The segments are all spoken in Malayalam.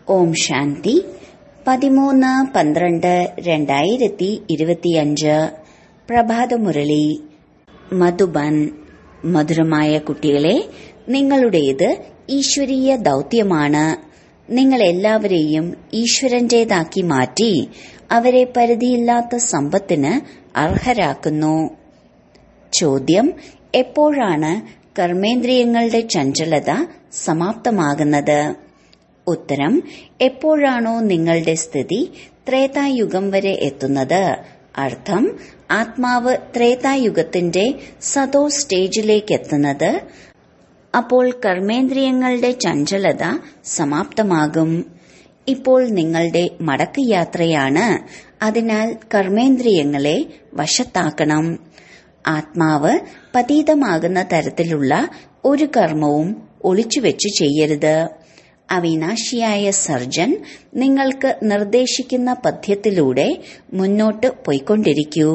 ഓം ശാന്തി പതിമൂന്ന് പന്ത്രണ്ട് രണ്ടായിരത്തി ഇരുപത്തിയഞ്ച് പ്രഭാതമുരളി മധുബൻ മധുരമായ കുട്ടികളെ നിങ്ങളുടേത് ഈശ്വരീയ ദൗത്യമാണ് നിങ്ങൾ എല്ലാവരെയും ഈശ്വരന്റേതാക്കി മാറ്റി അവരെ പരിധിയില്ലാത്ത സമ്പത്തിന് അർഹരാക്കുന്നു ചോദ്യം എപ്പോഴാണ് കർമ്മേന്ദ്രിയങ്ങളുടെ ചഞ്ചലത സമാപ്തമാകുന്നത് ഉത്തരം എപ്പോഴാണോ നിങ്ങളുടെ സ്ഥിതി ത്രേതായുഗം വരെ എത്തുന്നത് അർത്ഥം ആത്മാവ് ത്രേതായുഗത്തിന്റെ സതോ സ്റ്റേജിലേക്ക് എത്തുന്നത് അപ്പോൾ കർമ്മേന്ദ്രിയങ്ങളുടെ ചഞ്ചലത സമാപ്തമാകും ഇപ്പോൾ നിങ്ങളുടെ മടക്ക് യാത്രയാണ് അതിനാൽ കർമ്മേന്ദ്രിയങ്ങളെ വശത്താക്കണം ആത്മാവ് പതീതമാകുന്ന തരത്തിലുള്ള ഒരു കർമ്മവും ഒളിച്ചുവെച്ച് ചെയ്യരുത് അവിനാശിയായ സർജൻ നിങ്ങൾക്ക് നിർദ്ദേശിക്കുന്ന പദ്യത്തിലൂടെ മുന്നോട്ട് പോയിക്കൊണ്ടിരിക്കൂ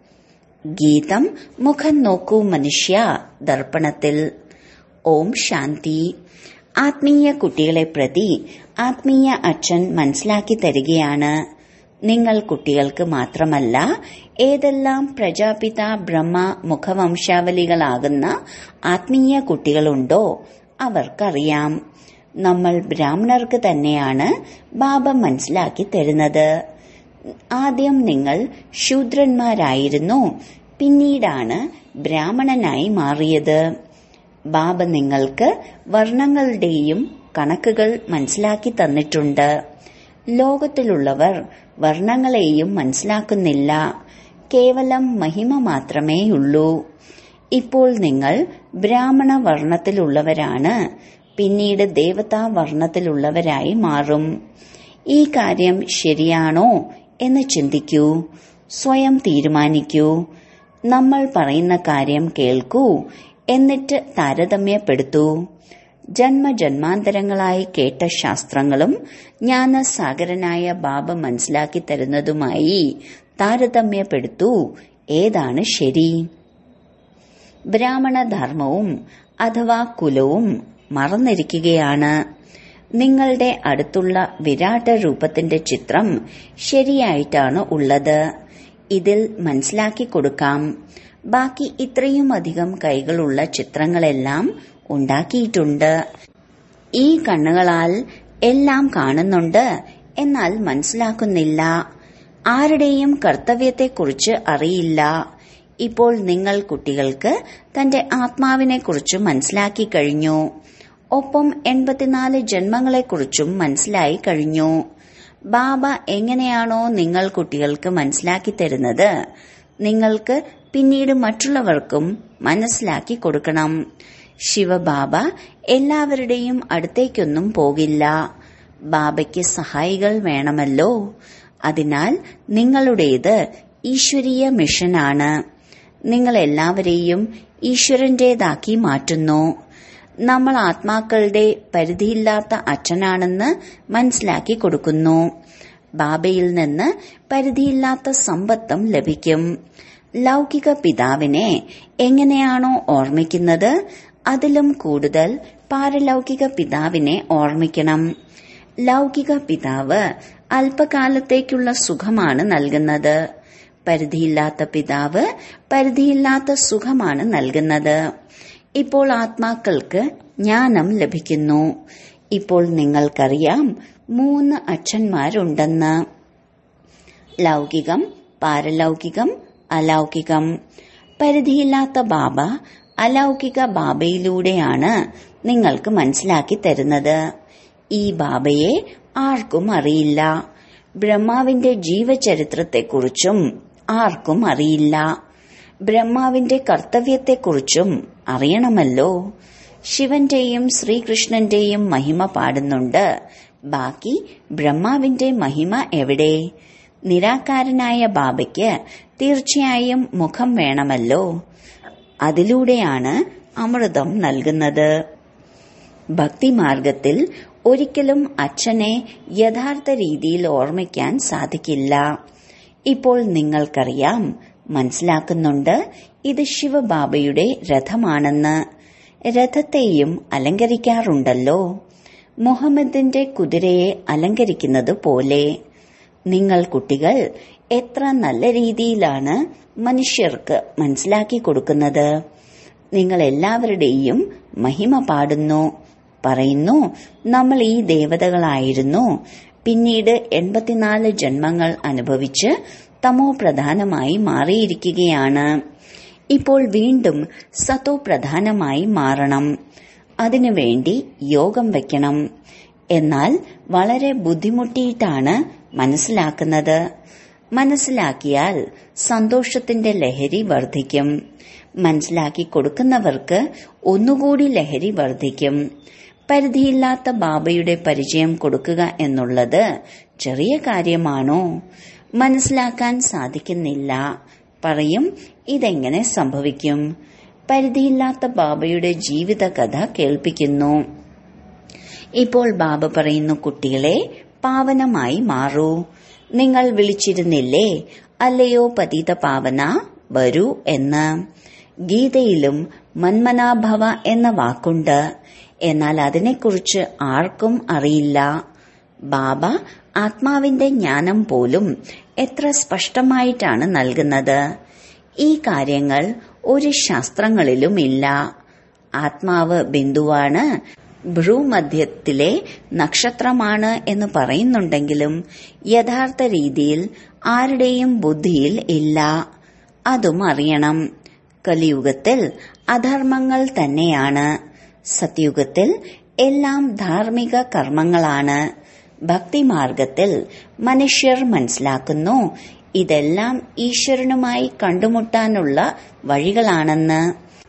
ഗീതം മുഖം നോക്കൂ മനുഷ്യ ദർപ്പണത്തിൽ ഓം ശാന്തി ആത്മീയ കുട്ടികളെ പ്രതി ആത്മീയ അച്ഛൻ മനസ്സിലാക്കി തരികയാണ് നിങ്ങൾ കുട്ടികൾക്ക് മാത്രമല്ല ഏതെല്ലാം പ്രജാപിത ബ്രഹ്മ മുഖവംശാവലികളാകുന്ന ആത്മീയ കുട്ടികളുണ്ടോ അവർക്കറിയാം നമ്മൾ ബ്രാഹ്മണർക്ക് തന്നെയാണ് ബാബ മനസ്സിലാക്കി തരുന്നത് ആദ്യം നിങ്ങൾ ശൂദ്രന്മാരായിരുന്നു പിന്നീടാണ് ബ്രാഹ്മണനായി മാറിയത് ബാബ നിങ്ങൾക്ക് വർണ്ണങ്ങളുടെയും കണക്കുകൾ മനസ്സിലാക്കി തന്നിട്ടുണ്ട് ലോകത്തിലുള്ളവർ വർണ്ണങ്ങളെയും മനസ്സിലാക്കുന്നില്ല കേവലം മഹിമ മാത്രമേയുള്ളൂ ഇപ്പോൾ നിങ്ങൾ ബ്രാഹ്മണ വർണ്ണത്തിലുള്ളവരാണ് പിന്നീട് ദേവതാ വർണ്ണത്തിലുള്ളവരായി മാറും ഈ കാര്യം ശരിയാണോ എന്ന് ചിന്തിക്കൂ സ്വയം തീരുമാനിക്കൂ നമ്മൾ പറയുന്ന കാര്യം കേൾക്കൂ എന്നിട്ട് താരതമ്യപ്പെടുത്തൂ ജന്മജന്മാന്തരങ്ങളായി കേട്ട ശാസ്ത്രങ്ങളും ജ്ഞാനസാഗരനായ ബാബ മനസ്സിലാക്കി തരുന്നതുമായി താരതമ്യപ്പെടുത്തൂ ഏതാണ് ശരി ബ്രാഹ്മണധർമ്മവും അഥവാ കുലവും മറന്നിരിക്കുകയാണ് നിങ്ങളുടെ അടുത്തുള്ള വിരാട്ട രൂപത്തിന്റെ ചിത്രം ശരിയായിട്ടാണ് ഉള്ളത് ഇതിൽ മനസ്സിലാക്കി കൊടുക്കാം ബാക്കി ഇത്രയും അധികം കൈകളുള്ള ചിത്രങ്ങളെല്ലാം ഉണ്ടാക്കിയിട്ടുണ്ട് ഈ കണ്ണുകളാൽ എല്ലാം കാണുന്നുണ്ട് എന്നാൽ മനസ്സിലാക്കുന്നില്ല ആരുടെയും കർത്തവ്യത്തെക്കുറിച്ച് അറിയില്ല ഇപ്പോൾ നിങ്ങൾ കുട്ടികൾക്ക് തന്റെ ആത്മാവിനെ കുറിച്ച് മനസ്സിലാക്കി കഴിഞ്ഞു ഒപ്പം എൺപത്തിനാല് ജന്മങ്ങളെക്കുറിച്ചും മനസ്സിലായി കഴിഞ്ഞു ബാബ എങ്ങനെയാണോ നിങ്ങൾ കുട്ടികൾക്ക് മനസ്സിലാക്കി തരുന്നത് നിങ്ങൾക്ക് പിന്നീട് മറ്റുള്ളവർക്കും മനസ്സിലാക്കി കൊടുക്കണം ശിവബാബ എല്ലാവരുടെയും അടുത്തേക്കൊന്നും പോകില്ല ബാബയ്ക്ക് സഹായികൾ വേണമല്ലോ അതിനാൽ നിങ്ങളുടേത് ഈശ്വരീയ മിഷനാണ് നിങ്ങൾ എല്ലാവരെയും ഈശ്വരന്റേതാക്കി മാറ്റുന്നു നമ്മൾ ആത്മാക്കളുടെ പരിധിയില്ലാത്ത അച്ഛനാണെന്ന് മനസ്സിലാക്കി കൊടുക്കുന്നു ബാബയിൽ നിന്ന് പരിധിയില്ലാത്ത സമ്പത്തും ലഭിക്കും ലൗകിക പിതാവിനെ എങ്ങനെയാണോ ഓർമ്മിക്കുന്നത് അതിലും കൂടുതൽ പാരലൗകിക പിതാവിനെ ഓർമ്മിക്കണം ലൗകിക പിതാവ് അല്പകാലത്തേക്കുള്ള സുഖമാണ് നൽകുന്നത് പരിധിയില്ലാത്ത പിതാവ് പരിധിയില്ലാത്ത സുഖമാണ് നൽകുന്നത് ഇപ്പോൾ ആത്മാക്കൾക്ക് ജ്ഞാനം ലഭിക്കുന്നു ഇപ്പോൾ നിങ്ങൾക്കറിയാം മൂന്ന് അച്ഛന്മാരുണ്ടെന്ന് ലൗകികം പാരലൗകികം അലൗകികം പരിധിയില്ലാത്ത ബാബ അലൗകിക ബാബയിലൂടെയാണ് നിങ്ങൾക്ക് മനസ്സിലാക്കി തരുന്നത് ഈ ബാബയെ ആർക്കും അറിയില്ല ബ്രഹ്മാവിന്റെ ജീവചരിത്രത്തെക്കുറിച്ചും ആർക്കും അറിയില്ല ബ്രഹ്മാവിന്റെ കർത്തവ്യത്തെക്കുറിച്ചും അറിയണമല്ലോ ശിവന്റെയും ശ്രീകൃഷ്ണന്റെയും മഹിമ പാടുന്നുണ്ട് ബാക്കി ബ്രഹ്മാവിന്റെ മഹിമ എവിടെ നിരാകാരനായ ബാബയ്ക്ക് തീർച്ചയായും മുഖം വേണമല്ലോ അതിലൂടെയാണ് അമൃതം നൽകുന്നത് ഭക്തിമാർഗത്തിൽ ഒരിക്കലും അച്ഛനെ യഥാർത്ഥ രീതിയിൽ ഓർമ്മിക്കാൻ സാധിക്കില്ല ഇപ്പോൾ നിങ്ങൾക്കറിയാം മനസ്സിലാക്കുന്നുണ്ട് ഇത് ശിവബാബയുടെ രഥമാണെന്ന് രഥത്തെയും അലങ്കരിക്കാറുണ്ടല്ലോ മുഹമ്മദിന്റെ കുതിരയെ അലങ്കരിക്കുന്നത് പോലെ നിങ്ങൾ കുട്ടികൾ എത്ര നല്ല രീതിയിലാണ് മനുഷ്യർക്ക് മനസ്സിലാക്കി കൊടുക്കുന്നത് നിങ്ങൾ എല്ലാവരുടെയും മഹിമ പാടുന്നു പറയുന്നു നമ്മൾ ഈ ദേവതകളായിരുന്നു പിന്നീട് എൺപത്തിനാല് ജന്മങ്ങൾ അനുഭവിച്ച് തമോ പ്രധാനമായി മാറിയിരിക്കുകയാണ് ഇപ്പോൾ വീണ്ടും സത്തോ പ്രധാനമായി മാറണം അതിനുവേണ്ടി യോഗം വയ്ക്കണം എന്നാൽ വളരെ ബുദ്ധിമുട്ടിയിട്ടാണ് മനസ്സിലാക്കുന്നത് മനസ്സിലാക്കിയാൽ സന്തോഷത്തിന്റെ ലഹരി വർദ്ധിക്കും മനസ്സിലാക്കി കൊടുക്കുന്നവർക്ക് ഒന്നുകൂടി ലഹരി വർദ്ധിക്കും പരിധിയില്ലാത്ത ബാബയുടെ പരിചയം കൊടുക്കുക എന്നുള്ളത് ചെറിയ കാര്യമാണോ മനസ്സിലാക്കാൻ സാധിക്കുന്നില്ല പറയും ഇതെങ്ങനെ സംഭവിക്കും പരിധിയില്ലാത്ത ബാബയുടെ ജീവിത കഥ കേൾപ്പിക്കുന്നു ഇപ്പോൾ ബാബ പറയുന്നു കുട്ടികളെ പാവനമായി മാറൂ നിങ്ങൾ വിളിച്ചിരുന്നില്ലേ അല്ലയോ പതിത പാവന വരൂ എന്ന് ഗീതയിലും മന്മനാഭവ എന്ന വാക്കുണ്ട് എന്നാൽ അതിനെക്കുറിച്ച് ആർക്കും അറിയില്ല ബാബ ആത്മാവിന്റെ ജ്ഞാനം പോലും എത്ര സ്പഷ്ടമായിട്ടാണ് നൽകുന്നത് ഈ കാര്യങ്ങൾ ഒരു ശാസ്ത്രങ്ങളിലും ഇല്ല ആത്മാവ് ബിന്ദുവാണ് ഭ്രൂമധ്യത്തിലെ നക്ഷത്രമാണ് എന്ന് പറയുന്നുണ്ടെങ്കിലും യഥാർത്ഥ രീതിയിൽ ആരുടെയും ബുദ്ധിയിൽ ഇല്ല അതും അറിയണം കലിയുഗത്തിൽ അധർമ്മങ്ങൾ തന്നെയാണ് സത്യുഗത്തിൽ എല്ലാം ധാർമ്മിക കർമ്മങ്ങളാണ് ഭക്തിമാർഗത്തിൽ മനുഷ്യർ മനസ്സിലാക്കുന്നു ഇതെല്ലാം ഈശ്വരനുമായി കണ്ടുമുട്ടാനുള്ള വഴികളാണെന്ന്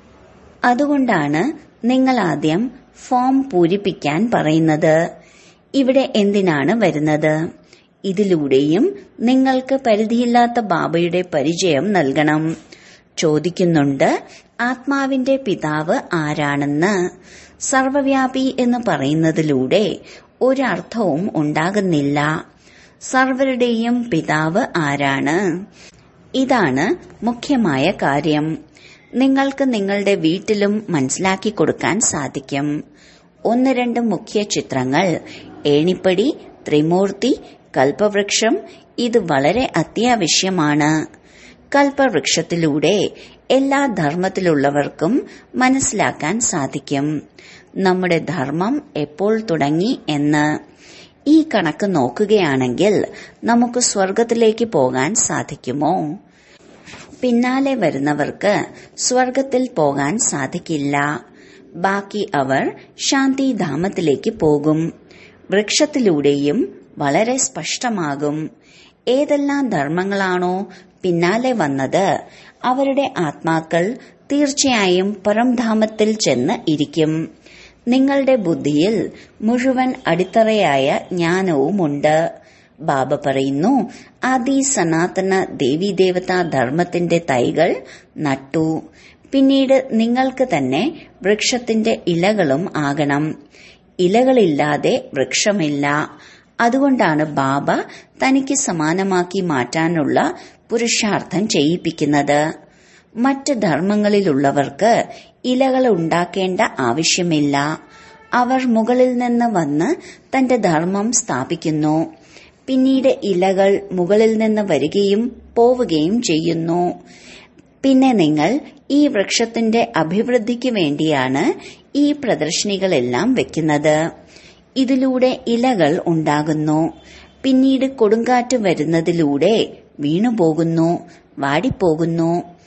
അതുകൊണ്ടാണ് നിങ്ങൾ ആദ്യം ഫോം പൂരിപ്പിക്കാൻ പറയുന്നത് ഇവിടെ എന്തിനാണ് വരുന്നത് ഇതിലൂടെയും നിങ്ങൾക്ക് പരിധിയില്ലാത്ത ബാബയുടെ പരിചയം നൽകണം ചോദിക്കുന്നുണ്ട് ആത്മാവിന്റെ പിതാവ് ആരാണെന്ന് സർവവ്യാപി എന്ന് പറയുന്നതിലൂടെ ഒരർത്ഥവും ഉണ്ടാകുന്നില്ല സർവരുടെയും പിതാവ് ആരാണ് ഇതാണ് മുഖ്യമായ കാര്യം നിങ്ങൾക്ക് നിങ്ങളുടെ വീട്ടിലും മനസ്സിലാക്കി കൊടുക്കാൻ സാധിക്കും ഒന്ന് രണ്ട് മുഖ്യ ചിത്രങ്ങൾ ഏണിപ്പടി ത്രിമൂർത്തി കൽപ്പവൃക്ഷം ഇത് വളരെ അത്യാവശ്യമാണ് കൽപ്പവൃക്ഷത്തിലൂടെ എല്ലാ ധർമ്മത്തിലുള്ളവർക്കും മനസ്സിലാക്കാൻ സാധിക്കും നമ്മുടെ ധർമ്മം എപ്പോൾ തുടങ്ങി എന്ന് ഈ കണക്ക് നോക്കുകയാണെങ്കിൽ നമുക്ക് സ്വർഗത്തിലേക്ക് പോകാൻ സാധിക്കുമോ പിന്നാലെ വരുന്നവർക്ക് സ്വർഗത്തിൽ പോകാൻ സാധിക്കില്ല ബാക്കി അവർ ശാന്തിധാമത്തിലേക്ക് പോകും വൃക്ഷത്തിലൂടെയും വളരെ സ്പഷ്ടമാകും ഏതെല്ലാം ധർമ്മങ്ങളാണോ പിന്നാലെ വന്നത് അവരുടെ ആത്മാക്കൾ തീർച്ചയായും പരംധാമത്തിൽ ചെന്ന് ഇരിക്കും നിങ്ങളുടെ ബുദ്ധിയിൽ മുഴുവൻ അടിത്തറയായ ജ്ഞാനവുമുണ്ട് ബാബ പറയുന്നു ആദി സനാതന ദേവീദേവതാ ധർമ്മത്തിന്റെ തൈകൾ നട്ടു പിന്നീട് നിങ്ങൾക്ക് തന്നെ വൃക്ഷത്തിന്റെ ഇലകളും ആകണം ഇലകളില്ലാതെ വൃക്ഷമില്ല അതുകൊണ്ടാണ് ബാബ തനിക്ക് സമാനമാക്കി മാറ്റാനുള്ള പുരുഷാർത്ഥം ചെയ്യിപ്പിക്കുന്നത് മറ്റ് ധർമ്മങ്ങളിലുള്ളവർക്ക് ഇലകൾ ഉണ്ടാക്കേണ്ട ആവശ്യമില്ല അവർ മുകളിൽ നിന്ന് വന്ന് തന്റെ ധർമ്മം സ്ഥാപിക്കുന്നു പിന്നീട് ഇലകൾ മുകളിൽ നിന്ന് വരികയും പോവുകയും ചെയ്യുന്നു പിന്നെ നിങ്ങൾ ഈ വൃക്ഷത്തിന്റെ അഭിവൃദ്ധിക്ക് വേണ്ടിയാണ് ഈ പ്രദർശനികളെല്ലാം വെക്കുന്നത് ഇതിലൂടെ ഇലകൾ ഉണ്ടാകുന്നു പിന്നീട് കൊടുങ്കാറ്റ് വരുന്നതിലൂടെ വീണുപോകുന്നു വാടിപ്പോകുന്നു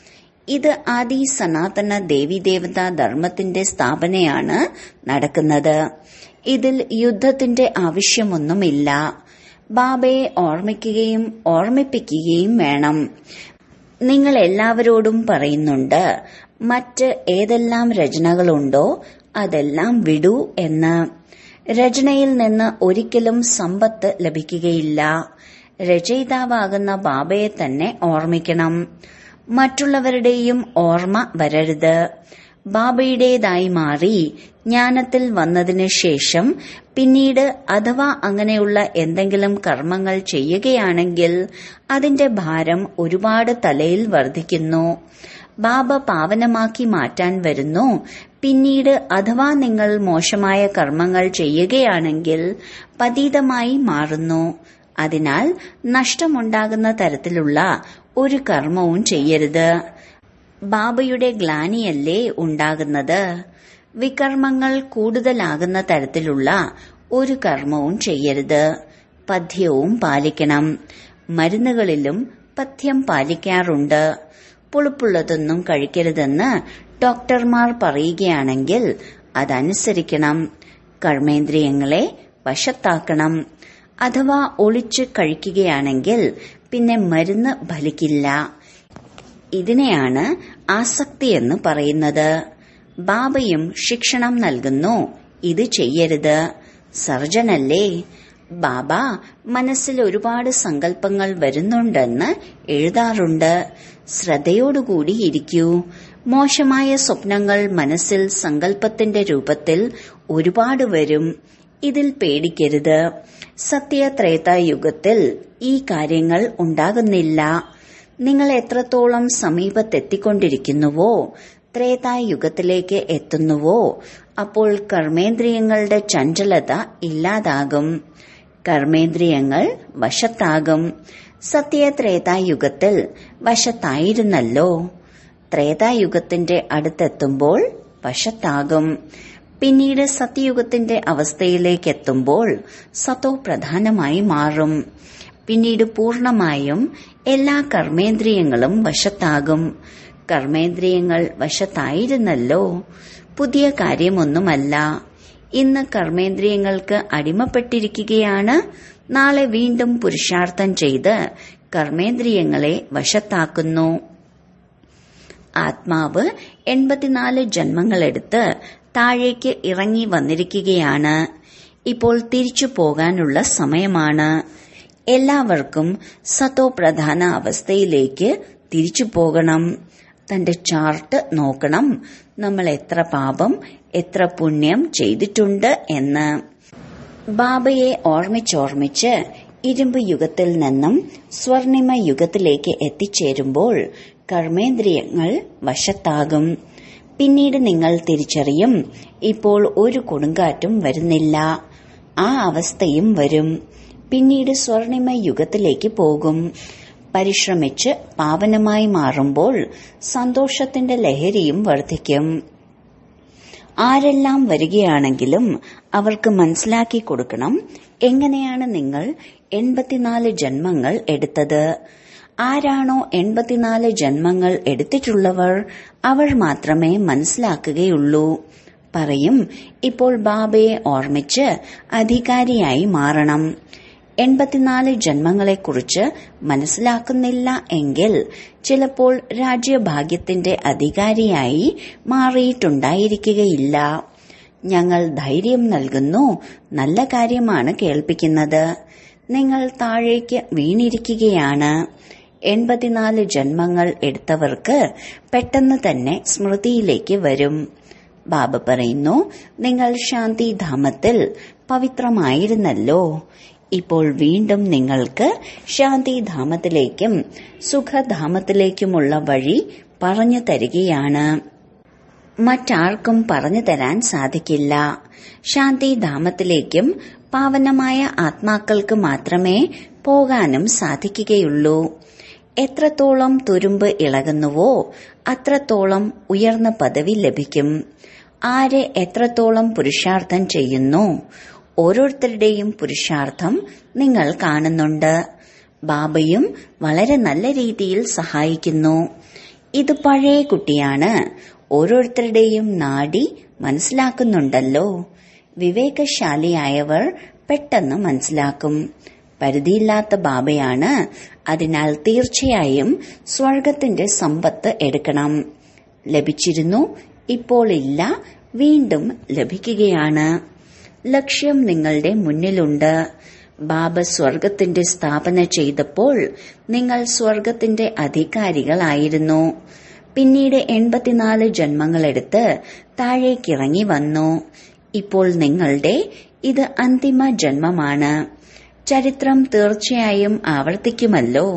ഇത് ആദി സനാതന ദേവീദേവതാ ധർമ്മത്തിന്റെ സ്ഥാപനയാണ് നടക്കുന്നത് ഇതിൽ യുദ്ധത്തിന്റെ ആവശ്യമൊന്നുമില്ല ബാബയെ ഓർമ്മിക്കുകയും ഓർമ്മിപ്പിക്കുകയും വേണം നിങ്ങൾ എല്ലാവരോടും പറയുന്നുണ്ട് മറ്റ് ഏതെല്ലാം രചനകളുണ്ടോ അതെല്ലാം വിടൂ എന്ന് രചനയിൽ നിന്ന് ഒരിക്കലും സമ്പത്ത് ലഭിക്കുകയില്ല രചയിതാവാകുന്ന ബാബയെ തന്നെ ഓർമ്മിക്കണം മറ്റുള്ളവരുടെയും ഓർമ്മ വരരുത് ബാബയുടേതായി മാറി ജ്ഞാനത്തിൽ വന്നതിന് ശേഷം പിന്നീട് അഥവാ അങ്ങനെയുള്ള എന്തെങ്കിലും കർമ്മങ്ങൾ ചെയ്യുകയാണെങ്കിൽ അതിന്റെ ഭാരം ഒരുപാട് തലയിൽ വർദ്ധിക്കുന്നു ബാബ പാവനമാക്കി മാറ്റാൻ വരുന്നു പിന്നീട് അഥവാ നിങ്ങൾ മോശമായ കർമ്മങ്ങൾ ചെയ്യുകയാണെങ്കിൽ പതീതമായി മാറുന്നു അതിനാൽ നഷ്ടമുണ്ടാകുന്ന തരത്തിലുള്ള ഒരു കർമ്മവും ചെയ്യരുത് ബാബയുടെ ഗ്ലാനിയല്ലേ ഉണ്ടാകുന്നത് വികർമ്മങ്ങൾ കൂടുതലാകുന്ന തരത്തിലുള്ള ഒരു കർമ്മവും ചെയ്യരുത് പഥ്യവും പാലിക്കണം മരുന്നുകളിലും പഥ്യം പാലിക്കാറുണ്ട് പുളിപ്പുള്ളതൊന്നും കഴിക്കരുതെന്ന് ഡോക്ടർമാർ പറയുകയാണെങ്കിൽ അതനുസരിക്കണം കർമ്മേന്ദ്രിയങ്ങളെ വശത്താക്കണം അഥവാ ഒളിച്ച് കഴിക്കുകയാണെങ്കിൽ പിന്നെ മരുന്ന് ഫലിക്കില്ല ഇതിനെയാണ് ആസക്തി എന്ന് പറയുന്നത് ബാബയും ശിക്ഷണം നൽകുന്നു ഇത് ചെയ്യരുത് സർജനല്ലേ ബാബ മനസ്സിൽ ഒരുപാട് സങ്കല്പങ്ങൾ വരുന്നുണ്ടെന്ന് എഴുതാറുണ്ട് ശ്രദ്ധയോടുകൂടി ഇരിക്കൂ മോശമായ സ്വപ്നങ്ങൾ മനസ്സിൽ സങ്കല്പത്തിന്റെ രൂപത്തിൽ ഒരുപാട് വരും ഇതിൽ പേടിക്കരുത് സത്യത്രേതായുഗത്തിൽ ഈ കാര്യങ്ങൾ ഉണ്ടാകുന്നില്ല നിങ്ങൾ എത്രത്തോളം സമീപത്തെത്തിക്കൊണ്ടിരിക്കുന്നുവോ ത്രേതായുഗത്തിലേക്ക് എത്തുന്നുവോ അപ്പോൾ കർമ്മേന്ദ്രിയങ്ങളുടെ ചഞ്ചലത ഇല്ലാതാകും കർമ്മേന്ദ്രിയങ്ങൾ വശത്താകും സത്യത്രേതായുഗത്തിൽ വശത്തായിരുന്നല്ലോ ത്രേതായുഗത്തിന്റെ അടുത്തെത്തുമ്പോൾ വശത്താകും പിന്നീട് സത്യയുഗത്തിന്റെ അവസ്ഥയിലേക്ക് എത്തുമ്പോൾ സത്തോ പ്രധാനമായി മാറും പിന്നീട് പൂർണമായും എല്ലാ കർമ്മേന്ദ്രിയങ്ങളും വശത്താകും കർമ്മേന്ദ്രിയങ്ങൾ വശത്തായിരുന്നല്ലോ പുതിയ കാര്യമൊന്നുമല്ല ഇന്ന് കർമ്മേന്ദ്രിയങ്ങൾക്ക് അടിമപ്പെട്ടിരിക്കുകയാണ് നാളെ വീണ്ടും പുരുഷാർത്ഥം ചെയ്ത് കർമ്മേന്ദ്രിയങ്ങളെ വശത്താക്കുന്നു ആത്മാവ് എൺപത്തിനാല് ജന്മങ്ങളെടുത്ത് താഴേക്ക് ഇറങ്ങി വന്നിരിക്കുകയാണ് ഇപ്പോൾ തിരിച്ചു പോകാനുള്ള സമയമാണ് എല്ലാവർക്കും സത്തോ പ്രധാന അവസ്ഥയിലേക്ക് തിരിച്ചു പോകണം തന്റെ ചാർട്ട് നോക്കണം നമ്മൾ എത്ര പാപം എത്ര പുണ്യം ചെയ്തിട്ടുണ്ട് എന്ന് ബാബയെ ഓർമ്മിച്ചോർമ്മിച്ച് ഇരുമ്പ് യുഗത്തിൽ നിന്നും സ്വർണിമ യുഗത്തിലേക്ക് എത്തിച്ചേരുമ്പോൾ കർമ്മേന്ദ്രിയങ്ങൾ വശത്താകും പിന്നീട് നിങ്ങൾ തിരിച്ചറിയും ഇപ്പോൾ ഒരു കൊടുങ്കാറ്റും വരുന്നില്ല ആ അവസ്ഥയും വരും പിന്നീട് സ്വർണിമ യുഗത്തിലേക്ക് പോകും പരിശ്രമിച്ച് പാവനമായി മാറുമ്പോൾ സന്തോഷത്തിന്റെ ലഹരിയും വർദ്ധിക്കും ആരെല്ലാം വരികയാണെങ്കിലും അവർക്ക് മനസ്സിലാക്കി കൊടുക്കണം എങ്ങനെയാണ് നിങ്ങൾ എൺപത്തിനാല് ജന്മങ്ങൾ എടുത്തത് ആരാണോ എൺപത്തിനാല് ജന്മങ്ങൾ എടുത്തിട്ടുള്ളവർ അവർ മാത്രമേ മനസ്സിലാക്കുകയുള്ളൂ പറയും ഇപ്പോൾ ബാബയെ ഓർമ്മിച്ച് അധികാരിയായി മാറണം എൺപത്തിനാല് ജന്മങ്ങളെക്കുറിച്ച് മനസ്സിലാക്കുന്നില്ല എങ്കിൽ ചിലപ്പോൾ രാജ്യഭാഗ്യത്തിന്റെ അധികാരിയായി മാറിയിട്ടുണ്ടായിരിക്കുകയില്ല ഞങ്ങൾ ധൈര്യം നൽകുന്നു നല്ല കാര്യമാണ് കേൾപ്പിക്കുന്നത് നിങ്ങൾ താഴേക്ക് വീണിരിക്കുകയാണ് എൺപത്തിനാല് ജന്മങ്ങൾ എടുത്തവർക്ക് പെട്ടെന്ന് തന്നെ സ്മൃതിയിലേക്ക് വരും ബാബ പറയുന്നു നിങ്ങൾ ശാന്തിധാമത്തിൽ പവിത്രമായിരുന്നല്ലോ ഇപ്പോൾ വീണ്ടും നിങ്ങൾക്ക് ശാന്തിധാമത്തിലേക്കും സുഖധാമത്തിലേക്കുമുള്ള വഴി പറഞ്ഞു തരികയാണ് മറ്റാർക്കും പറഞ്ഞു തരാൻ സാധിക്കില്ല ശാന്തിധാമത്തിലേക്കും പാവനമായ ആത്മാക്കൾക്ക് മാത്രമേ പോകാനും സാധിക്കുകയുള്ളൂ എത്രത്തോളം തുരുമ്പ് ഇളകുന്നുവോ അത്രത്തോളം ഉയർന്ന പദവി ലഭിക്കും ആരെ എത്രത്തോളം പുരുഷാർത്ഥം ചെയ്യുന്നു ഓരോരുത്തരുടെയും പുരുഷാർത്ഥം നിങ്ങൾ കാണുന്നുണ്ട് ബാബയും വളരെ നല്ല രീതിയിൽ സഹായിക്കുന്നു ഇത് പഴയ കുട്ടിയാണ് ഓരോരുത്തരുടെയും നാഡി മനസ്സിലാക്കുന്നുണ്ടല്ലോ വിവേകശാലിയായവർ പെട്ടെന്ന് മനസ്സിലാക്കും പരിധിയില്ലാത്ത ബാബയാണ് അതിനാൽ തീർച്ചയായും സ്വർഗത്തിന്റെ സമ്പത്ത് എടുക്കണം ലഭിച്ചിരുന്നു ഇപ്പോൾ ഇല്ല വീണ്ടും ലഭിക്കുകയാണ് ലക്ഷ്യം നിങ്ങളുടെ മുന്നിലുണ്ട് ബാബ സ്വർഗത്തിന്റെ സ്ഥാപന ചെയ്തപ്പോൾ നിങ്ങൾ സ്വർഗത്തിന്റെ അധികാരികളായിരുന്നു പിന്നീട് എൺപത്തിനാല് ജന്മങ്ങളെടുത്ത് താഴേക്കിറങ്ങി വന്നു ഇപ്പോൾ നിങ്ങളുടെ ഇത് അന്തിമ ജന്മമാണ് ചരിത്രം തീർച്ചയായും ആവർത്തിക്കുമല്ലോ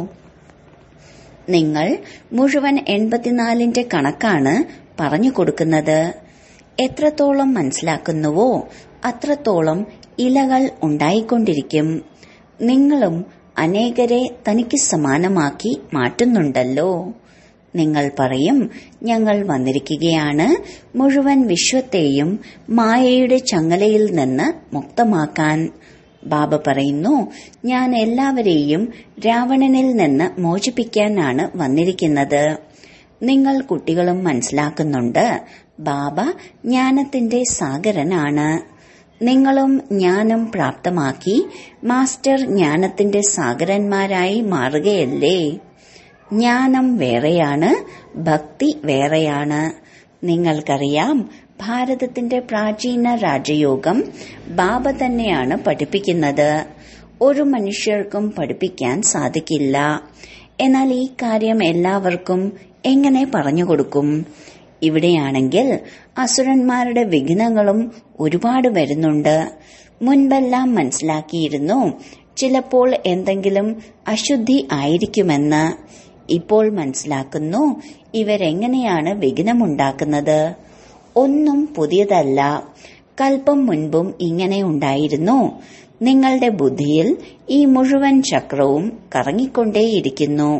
നിങ്ങൾ മുഴുവൻ എൺപത്തിനാലിന്റെ കണക്കാണ് പറഞ്ഞു കൊടുക്കുന്നത് എത്രത്തോളം മനസ്സിലാക്കുന്നുവോ അത്രത്തോളം ഇലകൾ ഉണ്ടായിക്കൊണ്ടിരിക്കും നിങ്ങളും അനേകരെ തനിക്ക് സമാനമാക്കി മാറ്റുന്നുണ്ടല്ലോ നിങ്ങൾ പറയും ഞങ്ങൾ വന്നിരിക്കുകയാണ് മുഴുവൻ വിശ്വത്തെയും മായയുടെ ചങ്ങലയിൽ നിന്ന് മുക്തമാക്കാൻ ബാബ പറയുന്നു ഞാൻ എല്ലാവരെയും രാവണനിൽ നിന്ന് മോചിപ്പിക്കാനാണ് വന്നിരിക്കുന്നത് നിങ്ങൾ കുട്ടികളും മനസ്സിലാക്കുന്നുണ്ട് ബാബ ജ്ഞാനത്തിന്റെ സാഗരനാണ് നിങ്ങളും ജ്ഞാനം പ്രാപ്തമാക്കി മാസ്റ്റർ ജ്ഞാനത്തിന്റെ സാഗരന്മാരായി മാറുകയല്ലേ ജ്ഞാനം വേറെയാണ് ഭക്തി വേറെയാണ് നിങ്ങൾക്കറിയാം ഭാരതത്തിന്റെ പ്രാചീന രാജയോഗം ബാബ തന്നെയാണ് പഠിപ്പിക്കുന്നത് ഒരു മനുഷ്യർക്കും പഠിപ്പിക്കാൻ സാധിക്കില്ല എന്നാൽ ഈ കാര്യം എല്ലാവർക്കും എങ്ങനെ പറഞ്ഞു കൊടുക്കും ഇവിടെയാണെങ്കിൽ അസുരന്മാരുടെ വിഘ്നങ്ങളും ഒരുപാട് വരുന്നുണ്ട് മുൻപെല്ലാം മനസ്സിലാക്കിയിരുന്നു ചിലപ്പോൾ എന്തെങ്കിലും അശുദ്ധി ആയിരിക്കുമെന്ന് ഇപ്പോൾ മനസ്സിലാക്കുന്നു ഇവരെങ്ങനെയാണ് വിഘ്നമുണ്ടാക്കുന്നത് ഒന്നും പുതിയതല്ല കൽപ്പം മുൻപും ഇങ്ങനെ ഉണ്ടായിരുന്നു നിങ്ങളുടെ ബുദ്ധിയിൽ ഈ മുഴുവൻ ചക്രവും കറങ്ങിക്കൊണ്ടേയിരിക്കുന്നു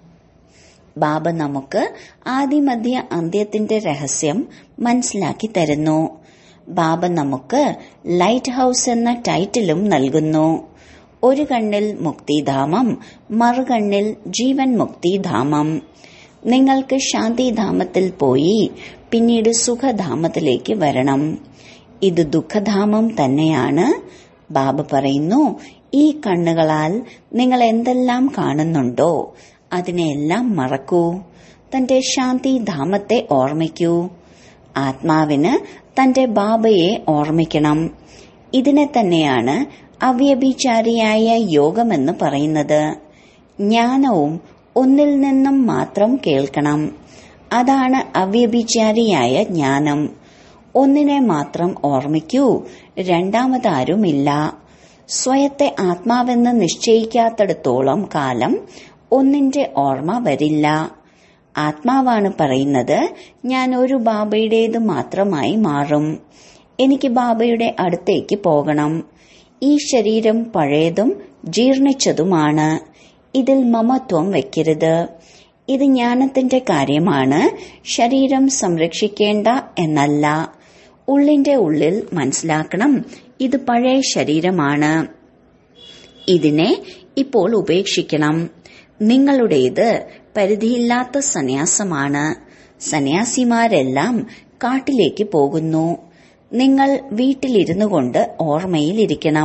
ബാബ നമുക്ക് ആദിമധ്യ അന്ത്യത്തിന്റെ രഹസ്യം മനസ്സിലാക്കി തരുന്നു ബാബ നമുക്ക് ലൈറ്റ് ഹൌസ് എന്ന ടൈറ്റിലും നൽകുന്നു ഒരു കണ്ണിൽ മുക്തിധാമം മറുകണ്ണിൽ ജീവൻ മുക്തിധാമം നിങ്ങൾക്ക് ശാന്തിധാമത്തിൽ പോയി പിന്നീട് സുഖധാമത്തിലേക്ക് വരണം ഇത് ദുഃഖധാമം തന്നെയാണ് ബാബ പറയുന്നു ഈ കണ്ണുകളാൽ നിങ്ങൾ എന്തെല്ലാം കാണുന്നുണ്ടോ അതിനെല്ലാം മറക്കൂ തന്റെ ശാന്തിധാമത്തെ ഓർമ്മിക്കൂ ആത്മാവിന് തന്റെ ബാബയെ ഓർമ്മിക്കണം ഇതിനെ തന്നെയാണ് അവ്യഭിചാരിയായ യോഗമെന്ന് പറയുന്നത് ജ്ഞാനവും ഒന്നിൽ നിന്നും മാത്രം കേൾക്കണം അതാണ് അവ്യഭിചാരിയായ ജ്ഞാനം ഒന്നിനെ മാത്രം ഓർമ്മിക്കൂ രണ്ടാമതാരുമില്ല സ്വയത്തെ ആത്മാവെന്ന് നിശ്ചയിക്കാത്തിടത്തോളം കാലം ഒന്നിന്റെ ഓർമ്മ വരില്ല ആത്മാവാണ് പറയുന്നത് ഞാൻ ഒരു ബാബയുടേത് മാത്രമായി മാറും എനിക്ക് ബാബയുടെ അടുത്തേക്ക് പോകണം ഈ ശരീരം പഴയതും ജീർണിച്ചതുമാണ് ഇതിൽ മമത്വം വെക്കരുത് ഇത് ജ്ഞാനത്തിന്റെ കാര്യമാണ് ശരീരം സംരക്ഷിക്കേണ്ട എന്നല്ല ഉള്ളിന്റെ ഉള്ളിൽ മനസ്സിലാക്കണം ഇത് പഴയ ശരീരമാണ് ഇതിനെ ഇപ്പോൾ ഉപേക്ഷിക്കണം നിങ്ങളുടേത് പരിധിയില്ലാത്ത സന്യാസമാണ് സന്യാസിമാരെല്ലാം കാട്ടിലേക്ക് പോകുന്നു നിങ്ങൾ വീട്ടിലിരുന്നു കൊണ്ട് ഓർമ്മയിലിരിക്കണം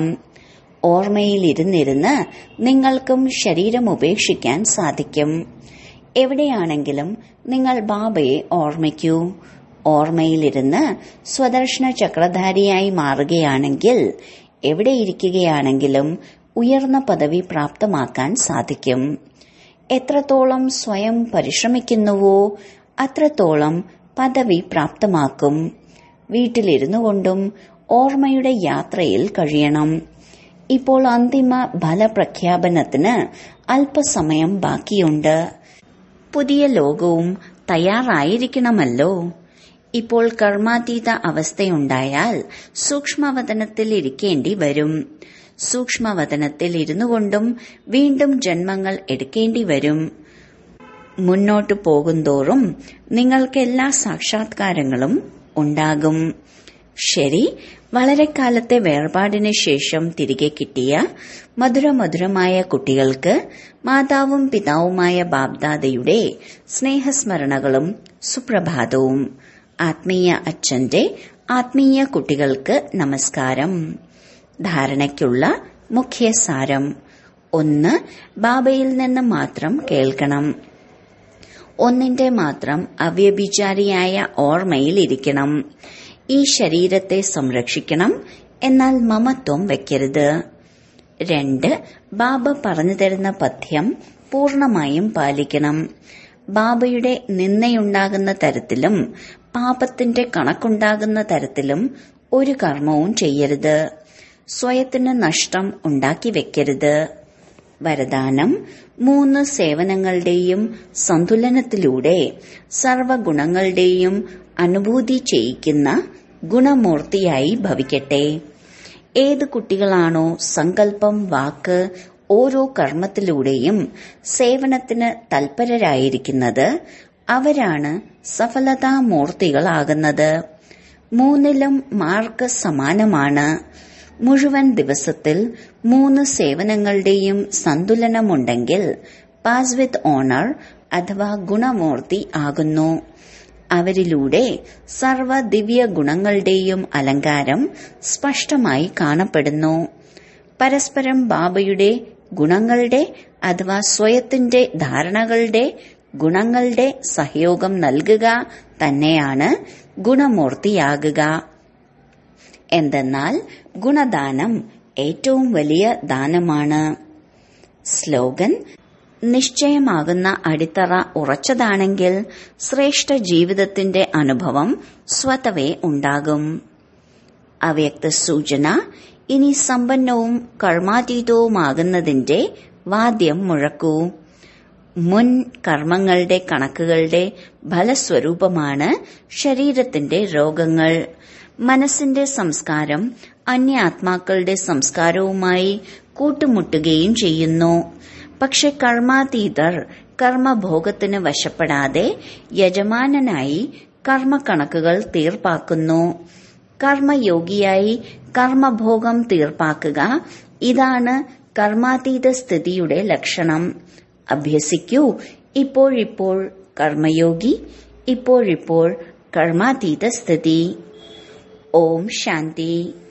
ഓർമ്മയിലിരുന്നിരുന്ന് നിങ്ങൾക്കും ശരീരം ഉപേക്ഷിക്കാൻ സാധിക്കും എവിടെയാണെങ്കിലും നിങ്ങൾ ബാബയെ ഓർമ്മിക്കൂ ഓർമ്മയിലിരുന്ന് സ്വദർശന ചക്രധാരിയായി മാറുകയാണെങ്കിൽ എവിടെയിരിക്കുകയാണെങ്കിലും ഉയർന്ന പദവി പ്രാപ്തമാക്കാൻ സാധിക്കും എത്രത്തോളം സ്വയം പരിശ്രമിക്കുന്നുവോ അത്രത്തോളം പദവി പ്രാപ്തമാക്കും വീട്ടിലിരുന്നു കൊണ്ടും ഓർമ്മയുടെ യാത്രയിൽ കഴിയണം ഇപ്പോൾ അന്തിമ ഫലപ്രഖ്യാപനത്തിന് അല്പസമയം ബാക്കിയുണ്ട് പുതിയ ലോകവും തയ്യാറായിരിക്കണമല്ലോ ഇപ്പോൾ കർമാതീത അവസ്ഥയുണ്ടായാൽ സൂക്ഷ്മവതനത്തിൽ ഇരിക്കേണ്ടി വരും സൂക്ഷ്മവതനത്തിൽ ഇരുന്നു കൊണ്ടും വീണ്ടും ജന്മങ്ങൾ എടുക്കേണ്ടി വരും മുന്നോട്ടു പോകുന്തോറും നിങ്ങൾക്ക് എല്ലാ സാക്ഷാത്കാരങ്ങളും ഉണ്ടാകും ശരി വളരെ കാലത്തെ വേർപാടിന് ശേഷം തിരികെ കിട്ടിയ മധുരമധുരമായ കുട്ടികൾക്ക് മാതാവും പിതാവുമായ ബാബ്ദാദയുടെ സ്നേഹസ്മരണകളും സുപ്രഭാതവും ആത്മീയ അച്ഛന്റെ ആത്മീയ കുട്ടികൾക്ക് നമസ്കാരം ധാരണയ്ക്കുള്ള മുഖ്യ സാരം ഒന്ന് ബാബയിൽ നിന്ന് മാത്രം കേൾക്കണം ഒന്നിന്റെ മാത്രം അവ്യഭിചാരിയായ ഓർമ്മയിൽ ഇരിക്കണം ഈ ശരീരത്തെ സംരക്ഷിക്കണം എന്നാൽ മമത്വം വെക്കരുത് രണ്ട് ബാബ പറഞ്ഞു തരുന്ന പഥ്യം പൂർണമായും പാലിക്കണം ബാബയുടെ നിന്നയുണ്ടാകുന്ന തരത്തിലും പാപത്തിന്റെ കണക്കുണ്ടാകുന്ന തരത്തിലും ഒരു കർമ്മവും ചെയ്യരുത് സ്വയത്തിന് നഷ്ടം ഉണ്ടാക്കി വെക്കരുത് വരദാനം മൂന്ന് സേവനങ്ങളുടെയും സന്തുലനത്തിലൂടെ സർവഗുണങ്ങളുടെയും അനുഭൂതി ചെയ്യിക്കുന്ന ഗുണമൂർത്തിയായി ഭവിക്കട്ടെ ഏത് കുട്ടികളാണോ സങ്കല്പം വാക്ക് ഓരോ കർമ്മത്തിലൂടെയും സേവനത്തിന് തൽപരരായിരിക്കുന്നത് അവരാണ് സഫലതാമൂർത്തികളാകുന്നത് മൂന്നിലും മാർക്ക് സമാനമാണ് മുഴുവൻ ദിവസത്തിൽ മൂന്ന് സേവനങ്ങളുടെയും സന്തുലനമുണ്ടെങ്കിൽ പാസ് വിത്ത് ഓണർ അഥവാ ഗുണമൂർത്തി ആകുന്നു അവരിലൂടെ സർവ ദിവ്യ ഗുണങ്ങളുടെയും അലങ്കാരം സ്പഷ്ടമായി കാണപ്പെടുന്നു പരസ്പരം ബാബയുടെ ഗുണങ്ങളുടെ അഥവാ സ്വയത്തിന്റെ ധാരണകളുടെ ഗുണങ്ങളുടെ സഹയോഗം നൽകുക തന്നെയാണ് ഗുണമൂർത്തിയാകുക എന്തെന്നാൽ ഗുണദാനം ഏറ്റവും വലിയ ദാനമാണ് സ്ലോഗൻ നിശ്ചയമാകുന്ന അടിത്തറ ഉറച്ചതാണെങ്കിൽ ശ്രേഷ്ഠ ജീവിതത്തിന്റെ അനുഭവം സ്വതവേ ഉണ്ടാകും അവ്യക്ത സൂചന ഇനി സമ്പന്നവും കർമാതീതവുമാകുന്നതിന്റെ വാദ്യം മുഴക്കൂ മുൻ കർമ്മങ്ങളുടെ കണക്കുകളുടെ ഫലസ്വരൂപമാണ് ശരീരത്തിന്റെ രോഗങ്ങൾ മനസ്സിന്റെ സംസ്കാരം അന്യ ആത്മാക്കളുടെ സംസ്കാരവുമായി കൂട്ടുമുട്ടുകയും ചെയ്യുന്നു പക്ഷെ കർമാതീതർ കർമ്മഭോഗത്തിന് വശപ്പെടാതെ യജമാനനായി കർമ്മക്കണക്കുകൾ തീർപ്പാക്കുന്നു കർമ്മയോഗിയായി കർമ്മഭോഗം തീർപ്പാക്കുക ഇതാണ് കർമാതീത സ്ഥിതിയുടെ ലക്ഷണം അഭ്യസിക്കൂ ഇപ്പോഴിപ്പോൾ കർമ്മയോഗി ഇപ്പോഴിപ്പോൾ കർമാതീത സ്ഥിതി ഓം ശാന്തി